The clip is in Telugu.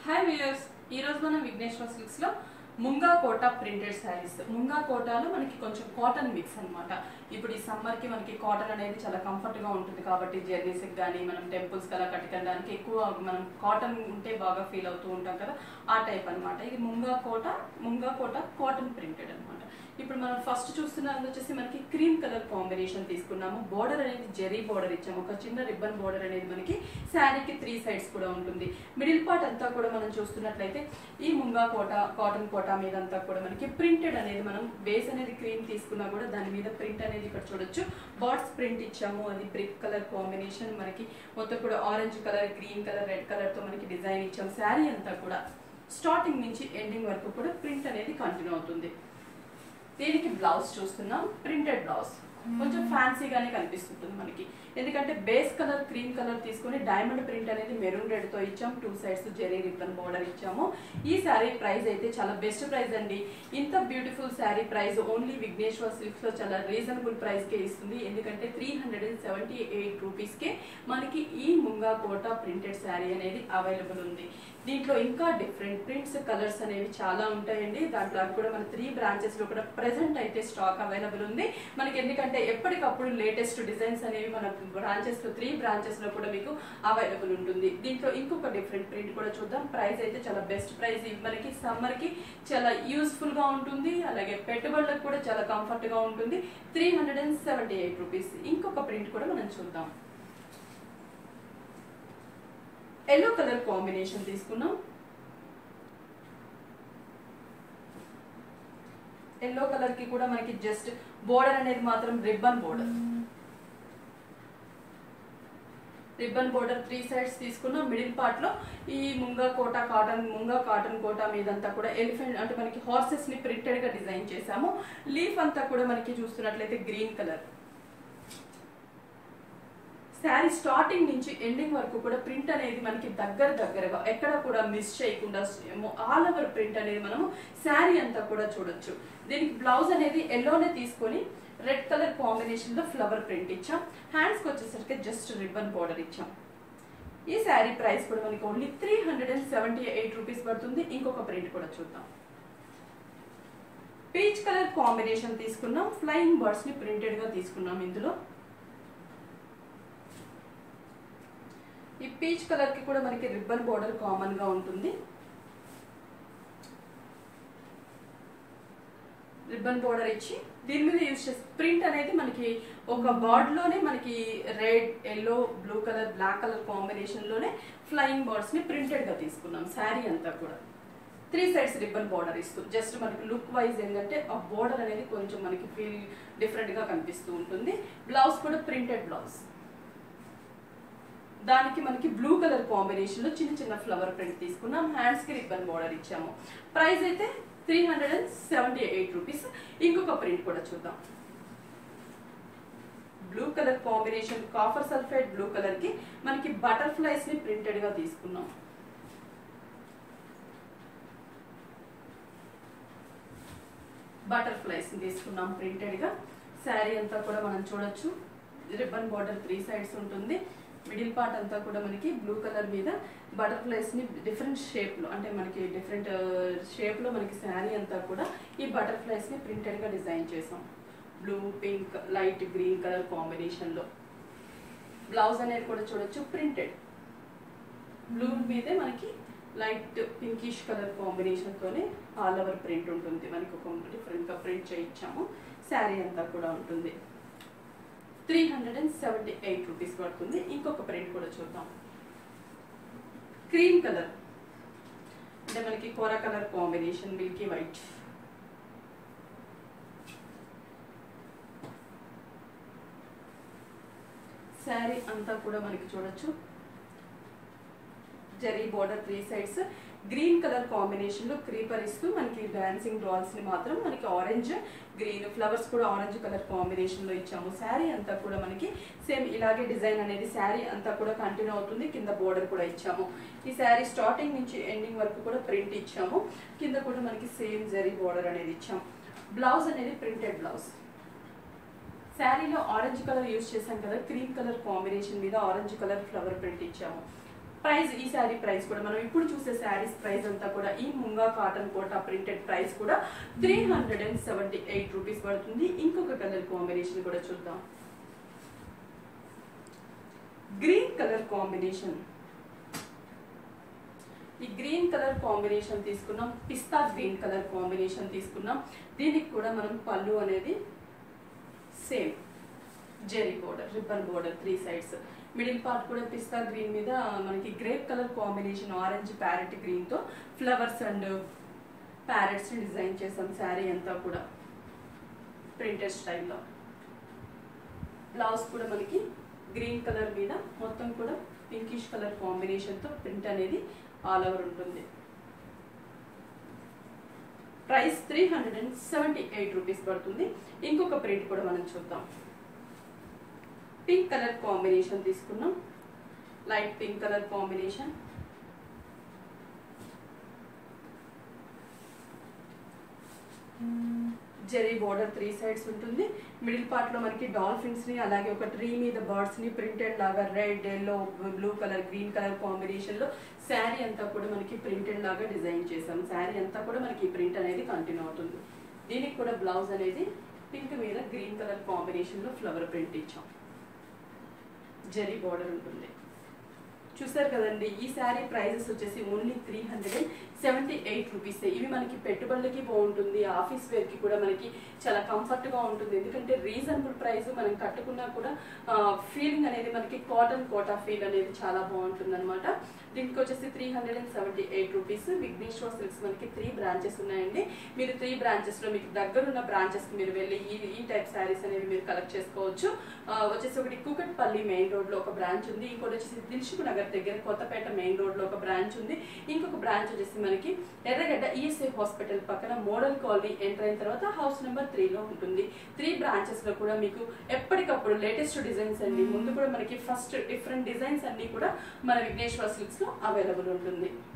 హాయ్ వ్యూయర్స్ ఈ రోజు మనం విఘ్నేశ్వర సిల్క్స్ లో ముంగా కోట ప్రింటెడ్ శారీస్ ముంగా కోటాలో మనకి కొంచెం కాటన్ మిక్స్ అన్నమాట ఇప్పుడు ఈ సమ్మర్ కి మనకి కాటన్ అనేది చాలా కంఫర్ట్ గా ఉంటుంది కాబట్టి జర్నీస్ కానీ మనం టెంపుల్స్ కలా కట్టుకెళ్ళడానికి ఎక్కువ మనం కాటన్ ఉంటే బాగా ఫీల్ అవుతూ ఉంటాం కదా ఆ టైప్ అన్నమాట ఇది ముంగా కోట ముంగా కోట కాటన్ ప్రింటెడ్ అన్నమాట ఇప్పుడు మనం ఫస్ట్ చూస్తున్నది వచ్చేసి మనకి క్రీమ్ కలర్ కాంబినేషన్ తీసుకున్నాము బోర్డర్ అనేది జెరీ బోర్డర్ ఇచ్చాము ఒక చిన్న రిబ్బన్ బోర్డర్ అనేది మనకి శారీకి త్రీ సైడ్స్ కూడా ఉంటుంది మిడిల్ పార్ట్ అంతా కూడా మనం చూస్తున్నట్లయితే ఈ ముంగా కోట కాటన్ కోట మీద అంతా కూడా మనకి ప్రింటెడ్ అనేది మనం బేస్ అనేది క్రీమ్ తీసుకున్నా కూడా దాని మీద ప్రింట్ అనేది ఇక్కడ చూడొచ్చు బాట్స్ ప్రింట్ ఇచ్చాము అది బ్రిక్ కలర్ కాంబినేషన్ మనకి మొత్తం కూడా orange colour green colour red colour తో మనకి డిజైన్ ఇచ్చాము శారీ అంతా కూడా స్టార్టింగ్ నుంచి ఎండింగ్ వరకు కూడా ప్రింట్ అనేది కంటిన్యూ అవుతుంది దీనికి బ్లౌజ్ చూస్తున్నాం ప్రింటెడ్ బ్లౌజ్ కొంచెం ఫ్యాన్సీగానే కనిపిస్తుంటుంది మనకి ఎందుకంటే బేస్ కలర్ క్రీమ్ కలర్ తీసుకొని డైమండ్ ప్రింట్ అనేది మెరూన్ రెడ్ తో ఇచ్చాం two sides zari ribbon border ఇచ్చాము ఈ శారీ ప్రైస్ అయితే చాలా బెస్ట్ ప్రైస్ అండి ఇంత beautiful sari price only Vigneshwar silks లో చాలా రీజనబుల్ ప్రైస్ కే ఇస్తుంది ఎందుకంటే three hundred and seventy eight rupees కే మనకి ఈ ముంగా కోటా ప్రింటెడ్ శారీ అనేది అవైలబుల్ ఉంది దీంట్లో ఇంకా డిఫరెంట్ ప్రింట్స్ కలర్స్ అనేవి చాలా ఉంటాయండి దాంట్లో అవి కూడా మన త్రీ బ్రాంచెస్ లో కూడా ప్రెసెంట్ అయితే స్టాక్ అవైలబుల్ ఉంది మనకి ఎందుకంటే ఎప్పటికప్పుడు లేటెస్ట్ డిజైన్స్ అనేవి మన బ్రాంచెస్ లో త్రీ బ్రాంచెస్ లో కూడా మీకు అవైలబుల్ ఉంటుంది దీంట్లో ఇంకొక డిఫరెంట్ ప్రింట్ కూడా చూద్దాం ప్రైస్ అయితే చాలా బెస్ట్ ప్రైస్ మనకి సమ్మర్ కి చాలా యూస్ఫుల్ గా ఉంటుంది అలాగే పెట్టుబడులకు కూడా చాలా కంఫర్ట్ గా ఉంటుంది three hundred and seventy eight rupees ఇంకొక ప్రింట్ కూడా మనం చూద్దాం ఎల్లో కలర్ కాంబినేషన్ తీసుకున్నాం ఎల్లో కలర్ కి కూడా మనకి జస్ట్ బోర్డర్ అనేది మాత్రం ribbon border ribbon border three sides తీసుకున్నాం మిడిల్ పార్ట్ లో ఈ ముంగా కోట కాటన్ ముంగా కాటన్ కోట మీదంతా కూడా ఎలిఫెంట్ అంటే మనకి హార్సెస్ ని ప్రింటెడ్ గా డిజైన్ చేసాము లీఫ్ అంతా కూడా మనకి చూస్తున్నట్లయితే గ్రీన్ కలర్ శారీ స్టార్టింగ్ నుంచి ఎండింగ్ వరకు కూడా ప్రింట్ అనేది మనకి దగ్గర దగ్గరగా ఎక్కడ కూడా మిస్ చేయకుండా ఆల్ ఓవర్ ప్రింట్ అనేది మనము శారీ అంతా కూడా చూడొచ్చు దీనికి బ్లౌజ్ అనేది ఎల్లోనే తీసుకొని రెడ్ కలర్ కాంబినేషన్ లో ఫ్లవర్ ప్రింట్ ఇచ్చాం హ్యాండ్స్ కి వచ్చేసరికి జస్ట్ రిబ్బన్ బోర్డర్ ఇచ్చాం ఈ శారీ ప్రైస్ కూడా మనకి only three hundred and seventy eight rupees పడుతుంది ఇంకొక ప్రింట్ కూడా చూద్దాం పీచ్ కలర్ కాంబినేషన్ తీసుకున్నాం ఫ్లయింగ్ బర్డ్స్ ని ప్రింటెడ్ గా తీసుకున్నాం ఇందులో ఈ పీచ్ కలర్ కి కూడా మనకి రిబ్బన్ బోర్డర్ కామన్ గా ఉంటుంది రిబ్బన్ బోర్డర్ ఇచ్చి దీని మీద యూజ్ చేసే ప్రింట్ అనేది మనకి ఒక బర్డ్ లోనే మనకి red yellow blue colour black colour combination లోనే ఫ్లయింగ్ బర్డ్స్ ని ప్రింటెడ్ గా తీసుకున్నాం శారీ అంతా కూడా త్రీ సైడ్స్ రిబ్బన్ బార్డర్ ఇస్తూ జస్ట్ మనకి లుక్ వైజ్ ఏంటంటే ఆ బార్డర్ అనేది కొంచెం మనకి ఫీల్ డిఫరెంట్ గా కనిపిస్తూ ఉంటుంది బ్లౌజ్ కూడా ప్రింటెడ్ బ్లౌజ్ దానికి మనకి బ్లూ కలర్ కాంబినేషన్ లో చిన్న చిన్న ఫ్లవర్ ప్రింట్ తీసుకున్నాం హ్యాండ్స్ కి రిబ్బన్ బార్డర్ ఇచ్చాము ప్రైస్ అయితే three hundred and seventy eight rupees ఇంకొక ప్రింట్ కూడా చూద్దాం blue colour combination copper sulphate blue colour కి మనకి బటర్ఫ్లైస్ ని ప్రింటెడ్ గా తీసుకున్నాం బటర్ఫ్లైస్ తీసుకున్నాం ప్రింటెడ్ గా శారీ అంతా కూడా మనం చూడొచ్చు రిబ్బన్ బార్డర్ త్రీ సైడ్స్ ఉంటుంది మిడిల్ పార్ట్ అంతా కూడా మనకి బ్లూ కలర్ మీద బటర్ఫ్లైస్ ని డిఫరెంట్ షేప్ లో అంటే మనకి డిఫరెంట్ షేప్ లో మనకి శారీ అంతా కూడా ఈ బటర్ఫ్లైస్ ని ప్రింటెడ్ గా డిజైన్ చేసాం blue pink light green colour combination లో బ్లౌజ్ అనేది కూడా చూడొచ్చు ప్రింటెడ్ బ్లూ మీదే మనకి లైట్ పింకిష్ కలర్ కాంబినేషన్ తోనే ఆల్ ఓవర్ ప్రింట్ ఉంటుంది మనకి ఒక డిఫరెంట్ గా ప్రింట్ చేయించాము శారీ అంతా కూడా ఉంటుంది three hundred and seventy eight rupees పడుతుంది ఇంకొక ప్రింట్ కూడా చూద్దాం క్రీమ్ కలర్ అంటే మనకి కోర colour combination milky white sari అంతా కూడా మనకి చూడొచ్చు zari border three sides green colour combination లో క్రీపర్ ఇస్తూ మనకి డాన్సింగ్ డాల్స్ ని మాత్రం మనకి ఆరెంజ్ గ్రీన్ ఫ్లవర్స్ కూడా ఆరెంజ్ కలర్ కాంబినేషన్ లో ఇచ్చాము శారీ అంతా కూడా మనకి సేమ్ ఇలాగే డిజైన్ అనేది శారీ అంతా కూడా కంటిన్యూ అవుతుంది కింద బోర్డర్ కూడా ఇచ్చాము ఈ శారీ స్టార్టింగ్ నుంచి ఎండింగ్ వరకు కూడా ప్రింట్ ఇచ్చాము కింద కూడా మనకి సేమ్ జరీ బోర్డర్ అనేది ఇచ్చాము బ్లౌజ్ అనేది ప్రింటెడ్ బ్లౌజ్ శారీలో ఆరెంజ్ కలర్ యూజ్ చేసాం కదా క్రీమ్ కలర్ కాంబినేషన్ మీద ఆరెంజ్ కలర్ ఫ్లవర్ ప్రింట్ ఇచ్చాము ప్రైస్ ఈ శారీ ప్రైస్ కూడా మనం ఇప్పుడు చూసే శారీస్ ప్రైస్ అంతా కూడా ఈ ముంగా కాటన్ కోటా ప్రింటెడ్ ప్రైస్ కూడా three hundred and seventy eight rupees పడుతుంది ఇంకొక కలర్ కాంబినేషన్ కూడా చూద్దాం గ్రీన్ కలర్ కాంబినేషన్ ఈ గ్రీన్ కలర్ కాంబినేషన్ తీసుకున్నాం పిస్తా గ్రీన్ కలర్ కాంబినేషన్ తీసుకున్నాం దీనికి కూడా మనం పళ్ళు అనేది same zari border ribbon border three sides middle part కూడా పిస్తా గ్రీన్ మీద మనకి grape colour combination orange parrot green తో ఫ్లవర్స్ అండ్ ప్యారెట్స్ డిజైన్ చేసాం శారీ అంతా కూడా ప్రింటెడ్ స్టైల్లో బ్లౌజ్ కూడా మనకి గ్రీన్ కలర్ మీద మొత్తం కూడా పింకిష్ కలర్ కాంబినేషన్తో ప్రింట్ అనేది ఆల్ ఓవర్ ఉంటుంది price three hundred and seventy eight rupees పడుతుంది ఇంకొక ప్రింట్ కూడా మనం చూద్దాం పింక్ కలర్ కాంబినేషన్ తీసుకున్నాం light pink colour combination zari border three sides ఉంటుంది మిడిల్ పార్ట్ లో మనకి డాల్ఫిన్స్ ని అలాగే ఒక ట్రీ మీద బర్డ్స్ ని ప్రింటెడ్ లాగా red yellow blue colour green colour combination లో శారీ అంతా కూడా మనకి ప్రింటెడ్ లాగా డిజైన్ చేసాం శారీ అంతా కూడా మనకి ప్రింట్ అనేది కంటిన్యూ అవుతుంది దీనికి కూడా బ్లౌజ్ అనేది పింక్ మీద గ్రీన్ కలర్ కాంబినేషన్ లో ఫ్లవర్ ప్రింట్ ఇచ్చాం జెరీ బోర్డర్ ఉంటుంది చూసారు కదండి ఈ శారీ ప్రైజెస్ వచ్చేసి only three hundred and seventy eight rupees ఇవి మనకి పెట్టుబడులకి బాగుంటుంది ఆఫీస్ వేర్ కి కూడా మనకి చాలా కంఫర్ట్ గా ఉంటుంది ఎందుకంటే రీజనబుల్ ప్రైస్ మనం కట్టుకున్నా కూడా ఫీలింగ్ అనేది మనకి కాటన్ కోటా ఫీల్ అనేది చాలా బాగుంటుంది అనమాట దీనికి వచ్చేసి three hundred and seventy eight rupees Vighneshwara silks మనకి త్రీ బ్రాంచెస్ ఉన్నాయండి మీరు త్రీ బ్రాంచెస్ లో మీకు దగ్గరున్న బ్రాంచెస్ కి మీరు వెళ్ళి ఈ ఈ టైప్ శారీస్ అనేవి మీరు కలెక్ట్ చేసుకోవచ్చు ఆ, వచ్చేసి ఒకటి కూకట్పల్లి మెయిన్ రోడ్ లో ఒక బ్రాంచ్ ఉంది ఇంకోటి వచ్చేసి దిల్సుఖ్ నగర్ దగ్గర కొత్తపేట మెయిన్ రోడ్ లో ఒక బ్రాంచ్ ఉంది ఇంకొక బ్రాంచ్ వచ్చేసి మనకి ఎర్రగడ్డ ఈఎస్ఐ హాస్పిటల్ పక్కన మోడల్ కాలనీ ఎంటర్ అయిన తర్వాత హౌస్ నెంబర్ త్రీ లో ఉంటుంది త్రీ బ్రాంచెస్ లో కూడా మీకు ఎప్పటికప్పుడు లేటెస్ట్ డిజైన్స్ అండి ముందు కూడా మనకి ఫస్ట్ డిఫరెంట్ డిజైన్స్ అన్ని కూడా మన విఘ్నేశ్వర సిల్క్స్ లో అవైలబుల్ ఉంటుంది